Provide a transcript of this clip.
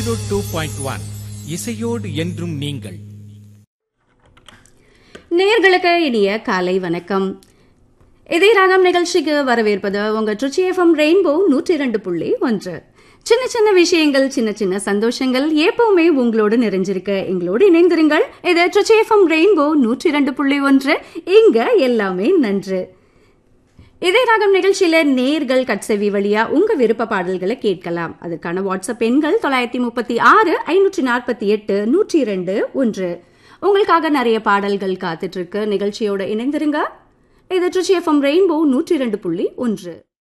zero two point one இசையோடு என்றும் நீங்கள் நேர்களுக்கு இனிய காலை வணக்கம் இதே ராகம் நிகழ்ச்சிக்கு வரவேற்பது உங்க ட்ரிச்சி எஃப்எம் ரெயின்போ நூற்றி இரண்டு புள்ளி ஒன்று சின்ன சின்ன விஷயங்கள் சின்ன சின்ன சந்தோஷங்கள் எப்பவுமே உங்களோடு நிறைஞ்சிருக்கு எங்களோடு இணைந்திருங்கள் இது ட்ரிச்சி எஃப்எம் ரெயின்போ நூற்றி இரண்டு புள்ளி ஒன்று இங்க எல்லாமே நன்று இதே ராகம் நிகழ்ச்சியில நேர்கள் கட்செவி வழியா உங்க விருப்ப பாடல்களை கேட்கலாம் அதற்கான வாட்ஸ்அப் எண்கள் தொள்ளாயிரத்தி முப்பத்தி ஆறு ஐநூற்றி நாற்பத்தி எட்டு நூற்றி இரண்டு ஒன்று உங்களுக்காக நிறைய பாடல்கள் காத்துட்டு இருக்கு நிகழ்ச்சியோட இணைந்திருங்க இது ட்ரிச்சி எஃப்எம் ரெயின்போ நூற்றி இரண்டு புள்ளி ஒன்று